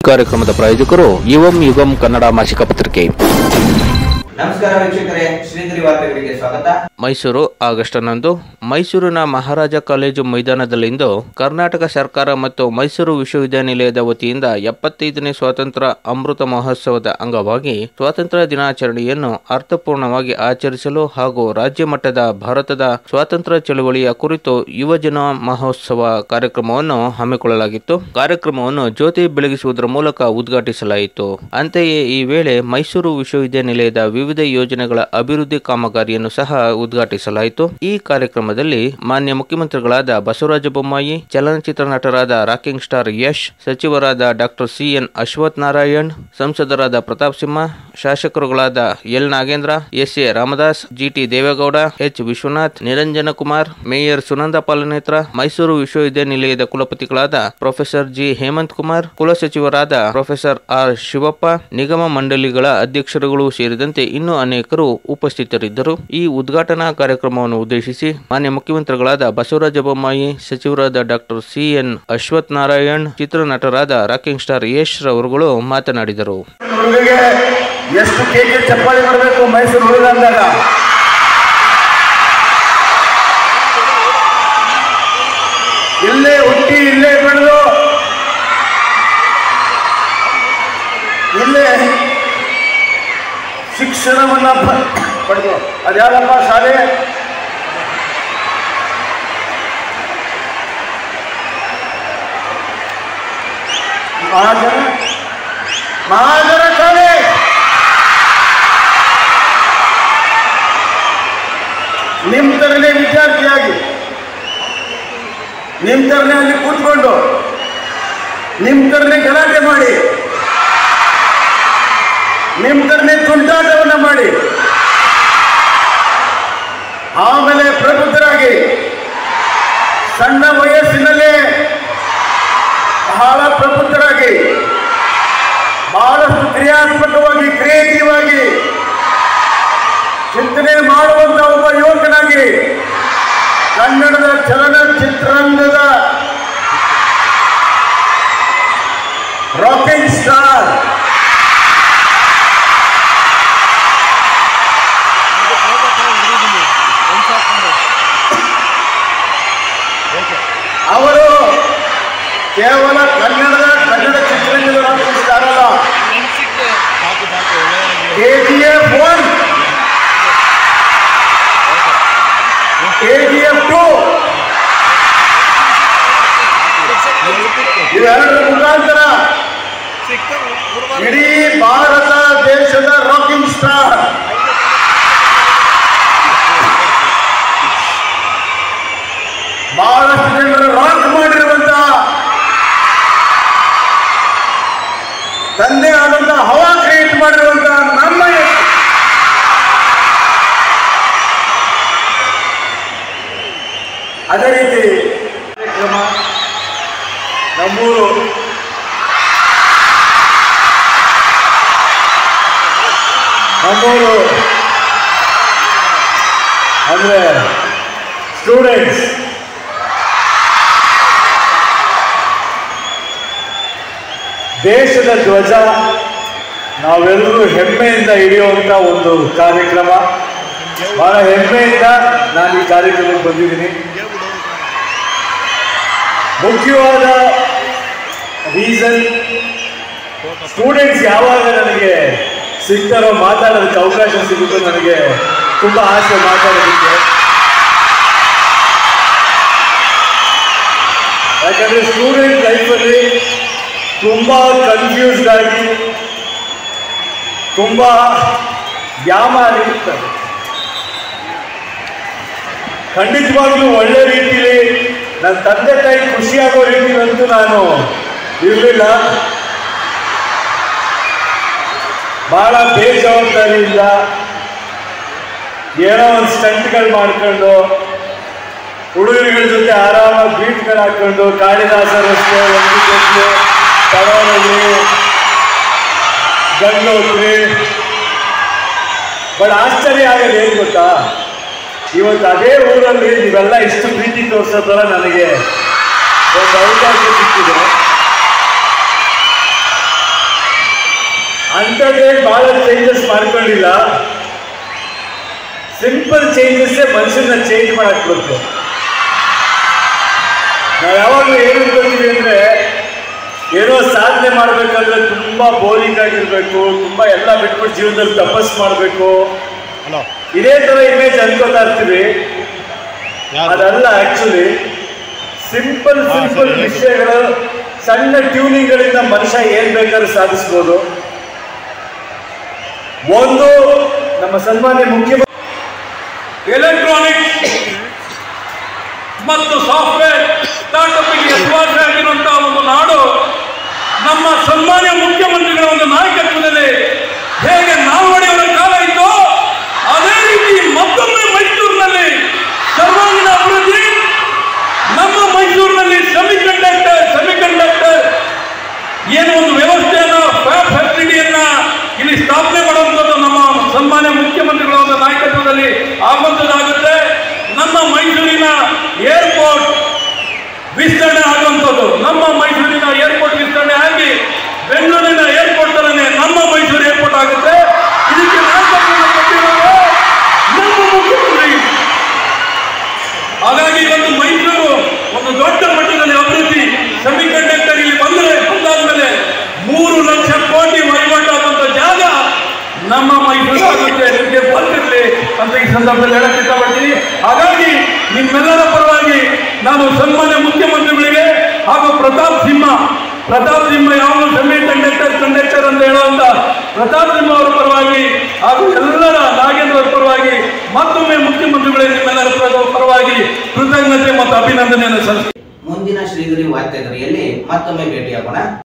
ಕಾರ್ಯಕ್ರಮದ ಪ್ರಾಯೋಜಕರು ಯುವಂ ಯುಗಂ ಕನ್ನಡ ಮಾಸಿಕ ಪತ್ರಿಕೆ ನಮಸ್ಕಾರ ವೀಕ್ಷಕರೇ ಶ್ರೀಧರಿ ವಾರ್ತೆಗಳಿಗೆ ಸ್ವಾಗತ ಮೈಸೂರು ಆಗಸ್ಟ್ ಹನ್ನೊಂದು ಮೈಸೂರಿನ ಮಹಾರಾಜ ಕಾಲೇಜು ಮೈದಾನದಲ್ಲಿಂದು ಕರ್ನಾಟಕ ಸರ್ಕಾರ ಮತ್ತು ಮೈಸೂರು ವಿಶ್ವವಿದ್ಯಾನಿಲಯದ ವತಿಯಿಂದ ಎಪ್ಪತ್ತೈದನೇ ಸ್ವಾತಂತ್ರ್ಯ ಅಮೃತ ಮಹೋತ್ಸವದ ಅಂಗವಾಗಿ ಸ್ವಾತಂತ್ರ್ಯ ದಿನಾಚರಣೆಯನ್ನು ಅರ್ಥಪೂರ್ಣವಾಗಿ ಆಚರಿಸಲು ಹಾಗೂ ರಾಜ್ಯ ಮಟ್ಟದ ಭಾರತದ ಸ್ವಾತಂತ್ರ್ಯ ಚಳವಳಿಯ ಕುರಿತು ಯುವಜನ ಮಹೋತ್ಸವ ಕಾರ್ಯಕ್ರಮವನ್ನು ಹಮ್ಮಿಕೊಳ್ಳಲಾಗಿತ್ತು ಕಾರ್ಯಕ್ರಮವನ್ನು ಜ್ಯೋತಿ ಬೆಳಗಿಸುವುದರ ಮೂಲಕ ಉದ್ಘಾಟಿಸಲಾಯಿತು ಅಂತೆಯೇ ಈ ವೇಳೆ ಮೈಸೂರು ವಿಶ್ವವಿದ್ಯಾನಿಲಯದ ವಿವಿಧ ಯೋಜನೆಗಳ ಅಭಿವೃದ್ಧಿ ಕಾಮಗಾರಿಯನ್ನು ಸಹ ಉದ್ಘಾಟಿಸಲಾಯಿತು ಈ ಕಾರ್ಯಕ್ರಮದಲ್ಲಿ ಮಾನ್ಯ ಮುಖ್ಯಮಂತ್ರಿಗಳಾದ ಬಸವರಾಜ ಬೊಮ್ಮಾಯಿ ಚಲನಚಿತ್ರ ನಟರಾದ ರಾಕಿಂಗ್ ಸ್ಟಾರ್ ಯಶ್ ಸಚಿವರಾದ doctor C N Ashwath Narayan ಸಂಸದರಾದ ಪ್ರತಾಪ್ ಸಿಂಹ ಶಾಸಕರುಗಳಾದ L Nagendra S A Ramdas GT Deve Gowda H Vishwanath Niranjana Kumar mayor Sunanda Palanetra Mysuru ವಿಶ್ವವಿದ್ಯಾನಿಲಯದ ಕುಲಪತಿಗಳಾದ ಪ್ರೊಫೆಸರ್ ಜಿ ಹೇಮಂತ್ ಕುಮಾರ್ ಕುಲಸಚಿವರಾದ ಪ್ರೊಫೆಸರ್ ಆರ್ ಶಿವಪ್ಪ ನಿಗಮ ಮಂಡಳಿಗಳ ಅಧ್ಯಕ್ಷರುಗಳು ಸೇರಿದಂತೆ ಇನ್ನೂ ಅನೇಕರು ಉಪಸ್ಥಿತರಿದ್ದರು ಈ ಉದ್ಘಾಟನಾ ಕಾರ್ಯಕ್ರಮವನ್ನು ಉದ್ದೇಶಿಸಿ ಮಾನ್ಯ ಮುಖ್ಯಮಂತ್ರಿಗಳಾದ ಬಸವರಾಜ ಬೊಮ್ಮಾಯಿ ಸಚಿವರಾದ doctor C N Ashwath Narayan ಚಿತ್ರನಟರಾದ ರಾಕಿಂಗ್ ಸ್ಟಾರ್ ಯಶ್ ರವರುಗಳು ಮಾತನಾಡಿದರು ಹುಡುಗಿಗೆ ಎಷ್ಟು ಕೆಜಿ ಚಪ್ಪಾಳಿ ಬರಬೇಕು ಮೈಸೂರು ಹುಡುಗ ಅಂದಾಗ ಇಲ್ಲೇ ಹುಟ್ಟಿ ಇಲ್ಲೇ ಬೆಳೆದು ಇಲ್ಲೇ ಶಿಕ್ಷಣವನ್ನ ಪ- ಪಡೆದು ಅದ್ಯಾವಪ್ಪ ಶಾಲೆ ಮಹಾಜನ ಮಹಾಜನ ಕಾಲೇಜ್ ನಿಮ್ಮ ಥರನೇ ವಿದ್ಯಾರ್ಥಿಯಾಗಿ ನಿಮ್ಮ ಥರನೇ ಅಲ್ಲಿ ಕೂತ್ಕೊಂಡು ನಿಮ್ಮ ಥರನೇ ಗಲಾಟೆ ಮಾಡಿ ನಿಮ್ಮ ಥರನೇ ತುಂಟಾಟವನ್ನು ಮಾಡಿ ಆಮೇಲೆ ಪ್ರಬುದ್ಧರಾಗಿ ಸಣ್ಣ ವಯಸ್ಸಿನಲ್ಲೇ ಬಹಳ ಪ್ರಬುದ್ಧರಾಗಿ ಬಹಳಷ್ಟು ಕ್ರಿಯಾತ್ಮಕವಾಗಿ ಕ್ರಿಯೇಟಿವ್ ಆಗಿ ಚಿಂತನೆ ಮಾಡುವಂತ ಒಬ್ಬ ಯುವಕನಾಗಿ ಕನ್ನಡದ ಚಲನಚಿತ್ರರಂಗದ ರಾಕಿಂಗ್ ಸ್ಟಾರ್ ಅವರು ಕೇವಲ ಕನ್ನಡದ ಕನ್ನಡ ಚಿತ್ರರಂಗದ ರಾಕಿಂಗ್ ಸ್ಟಾರ್ ಅಲ್ಲ ಕೆಜಿಎಫ್ ಒನ್ ಕೆಜಿಎಫ್ ಟು ಇವೆರಡರ ಮುಖಾಂತರ ಇಡೀ ಭಾರತ ದೇಶದ ರಾಕಿಂಗ್ ಸ್ಟಾರ್ ಬಹಳಷ್ಟು ಜನರು ರಾಕ್ ಮಾಡಿರುವಂತ ತಂದೆ ಆದಂತ ಹವಾ ಕ್ರಿಯೇಟ್ ಮಾಡಿರುವಂತ ನಮ್ಮ ಯಶ್- ಅದೇ ರೀತಿ ಕಾರ್ಯಕ್ರಮ ನಮ್ಮೂರು ನಮ್ಮೂರು ಅಂದ್ರೆ ಸ್ಟೂಡೆಂಟ್ಸ್ ದೇಶದ ಧ್ವಜ ನಾವೆಲ್ಲರೂ ಹೆಮ್ಮೆಯಿಂದ ಹಿಡಿಯುವಂತ ಒಂದು ಕಾರ್ಯಕ್ರಮ ಬಹಳ ಹೆಮ್ಮೆಯಿಂದ ನಾನು ಈ ಕಾರ್ಯಕ್ರಮಕ್ಕೆ ಬಂದಿದ್ದೀನಿ ಮುಖ್ಯವಾದ ರೀಸನ್ ಸ್ಟೂಡೆಂಟ್ಸ್ ಯಾವಾಗ ನನಗೆ ಸಿಗ್ತಾರೋ ಮಾತಾಡೋದಕ್ಕೆ ಅವಕಾಶ ಸಿಗುತ್ತೋ ನನಗೆ ತುಂಬ ಆಸೆ ಮಾತಾಡೋದಕ್ಕೆ ಯಾಕಂದ್ರೆ ಸ್ಟೂಡೆಂಟ್ ಲೈಫಲ್ಲಿ ತುಂಬ ಕನ್ಫ್ಯೂಸ್ಡ್ ಆಗಿ ತುಂಬ ವ್ಯಾಮಾರಿ ಇರ್ತಾರೆ ಖಂಡಿತವಾಗ್ಲೂ ಒಳ್ಳೆ ರೀತಿಲಿ ನನ್ನ ತಂದೆ ತಾಯಿ ಖುಷಿಯಾಗೋ ರೀತಿಲಂತೂ ನಾನು ಇರಲಿಲ್ಲ ಬಹಳ ಬೇಜವಾಬ್ದಾರಿಯಿಂದ ಏನೋ ಒಂದು ಸ್ಟಂಟ್ಗಳು ಮಾಡ್ಕೊಂಡು ಹುಡುಗರುಗಳ ಜೊತೆ ಆರಾಮಾಗಿ ಬೀಟ್ಗಳು ಹಾಕೊಂಡು ಕಾಳಿದಾಸ ರಸ್ತೆ ಒಂದು ಕೊಟ್ಟು ತಡವರಲ್ಲಿ ಗಂಗೋತ್ರಿ ಬಟ್ ಆಶ್ಚರ್ಯ ಆಗೋದು ಏನು ಗೊತ್ತಾ ಇವತ್ತು ಅದೇ ಊರಲ್ಲಿ ನೀವೆಲ್ಲ ಇಷ್ಟು ಪ್ರೀತಿ ತೋರಿಸೋ ಥರ ನನಗೆ ಒಂದು ಅವಕಾಶ ಸಿಕ್ಕಿದೆ ಅಂಥದ್ದೇ ಬಹಳ ಚೇಂಜಸ್ ಮಾಡ್ಕೊಂಡಿಲ್ಲ ಸಿಂಪಲ್ ಚೇಂಜಸ್ ಮನುಷ್ಯನ ಚೇಂಜ್ ಮಾಡಕ್ ಬರುತ್ತೆ ನಾವು ಯಾವಾಗಲೂ ಏನು ಅನ್ಕೋತೀವಿ ಅಂದ್ರೆ ಏನೋ ಸಾಧನೆ ಮಾಡ್ಬೇಕಂದ್ರೆ ತುಂಬಾ ಬೋರಿಂಗ್ ಆಗಿರ್ಬೇಕು ತುಂಬಾ ಎಲ್ಲ ಬಿಟ್ಬಿಟ್ಟು ಜೀವನದಲ್ಲಿ ತಪಸ್ ಮಾಡಬೇಕು ಇದೇ ತರ ಇಮೇಜ್ ಅನ್ಕೋತಾ ಇರ್ತೀವಿ ಅದಲ್ಲ ಆಕ್ಚುಲಿ ಸಿಂಪಲ್ ಸಿಂಪಲ್ ವಿಷಯಗಳು ಸಣ್ಣ ಟ್ಯೂನಿಂಗ್ಗಳಿಂದ ಮನುಷ್ಯ ಏನ್ ಬೇಕಾದ್ರೂ ಸಾಧಿಸ್ಬೋದು ಒಂದು ನಮ್ಮ ಸನ್ಮಾನ್ಯ ಮುಖ್ಯಮಂತ್ರಿ ಎಲೆಕ್ಟ್ರಾನಿಕ್ಸ್ ಮತ್ತು ಸಾಫ್ಟ್ವೇರ್ ಸ್ಟಾರ್ಟ್ಅಪ್ಗೆ ಹೆಸರುವಾಸಿ ಆಗಿರುವಂತಹ ಒಂದು ನಾಡು ನಮ್ಮ ಸನ್ಮಾನ್ಯ ಮುಖ್ಯಮಂತ್ರಿಗಳ ಒಂದು ನಾಯಕತ್ವದಲ್ಲಿ ಹೇಗೆ ನಾಲ್ವಡಿಯವರ ಕಾಲ ಇತ್ತೋ ಅದೇ ರೀತಿ ಮತ್ತೊಮ್ಮೆ ಮೈಸೂರಿನಲ್ಲಿ ಸರ್ವಾಂಗೀಣ ಅಭಿವೃದ್ಧಿ ನಮ್ಮ ಮೈಸೂರಿನಲ್ಲಿ ಸೆಮಿ ಕಂಡಕ್ಟರ್ ಸೆಮಿ ಕಂಡಕ್ಟರ್ ಏನು ಒಂದು ವ್ಯವಸ್ಥೆಯನ್ನ ಫ್ಯಾಬ್ ಫ್ಯಾಕ್ಟರಿಯನ್ನ ಇಲ್ಲಿ ಸ್ಥಾಪನೆ ಮಾಡುವಂಥದ್ದು ನಮ್ಮ ಸನ್ಮಾನ್ಯ ಮುಖ್ಯಮಂತ್ರಿಗಳ ಒಂದು ನಾಯಕತ್ವದಲ್ಲಿ ಆಗುವಂಥದ್ದಾಗುತ್ತೆ ನಮ್ಮ ಮೈಸೂರಿನ ಏರ್ಪೋರ್ಟ್ ವಿಸ್ತರಣೆ ಆಗುವಂಥದ್ದು ನಮ್ಮ ಮೈಸೂರಿನ ಏರ್ಪೋರ್ಟ್ ವಿಸ್ತರಣೆ ಆಗಿ ಬೆಂಗಳೂರಿನ ಏರ್ಪೋರ್ಟ್ ತರನೇ ನಮ್ಮ ಮೈಸೂರು ಏರ್ಪೋರ್ಟ್ ಆಗುತ್ತೆ ಇದಕ್ಕೆ ನಾಯಕತ್ವವನ್ನು ಕೊಟ್ಟಿರೋದು ನಮ್ಮ ಮುಖ್ಯಮಂತ್ರಿ ಹಾಗಾಗಿ ಇವತ್ತು ಮೈಸೂರು ಒಂದು ದೊಡ್ಡ ಮಟ್ಟದಲ್ಲಿ ಅಭಿವೃದ್ಧಿ ಸೆಮಿ ಕಂಡಕ್ಟರ್ ಇಲ್ಲಿ ಬಂದರೆ ಬಂದಾದ್ಮೇಲೆ ಮೂರು ಲಕ್ಷ ಕೋಟಿ ವಹಿವಾಟಾಗುವಂತ ಜಾಗ ನಮ್ಮ ಮೈಸೂರು ಆಗುತ್ತೆ ನಿಮಗೆ ಗೊತ್ತಿರಲಿ ಅಂತ ಈ ಸಂದರ್ಭದಲ್ಲಿ ಹೇಳಕ್ ಇಷ್ಟಪಡ್ತೀನಿ ಹಾಗಾಗಿ ನಿಮ್ಮೆಲ್ಲರ ಪರವಾಗಿ ನಾನು ಸನ್ಮಾನ್ಯ ಮುಖ್ಯಮಂತ್ರಿಗಳಿಗೆ ಹಾಗೂ ಪ್ರತಾಪ್ ಸಿಂಹ ಪ್ರತಾಪ್ ಸಿಂಹ ಯಾವಾಗಲೂ ಸೆಮಿ ಕಂಡಕ್ಟರ್ ಕಂಡಕ್ಟರ್ ಅಂತ ಹೇಳುವಂತ ಪ್ರತಾಪ್ ಸಿಂಹ ಅವರ ಪರವಾಗಿ ಹಾಗೂ ಎಲ್ಲರ ನಾಗೇಂದ್ರ ಅವರ ಪರವಾಗಿ ಮತ್ತೊಮ್ಮೆ ಮುಖ್ಯಮಂತ್ರಿಗಳಿಗೆ ನಿಮ್ಮೆಲ್ಲರ ಪರ- ಪರವಾಗಿ ಕೃತಜ್ಞತೆ ಮತ್ತು ಅಭಿನಂದನೆಯನ್ನು ಸಲ್ಲಿಸ್ತೀನಿ ಮುಂದಿನ ಶ್ರೀಗರಿ ವಾರ್ತೆಗರಿಯಲ್ಲಿ ಮತ್ತೊಮ್ಮೆ ಭೇಟಿಯಾಗೋಣ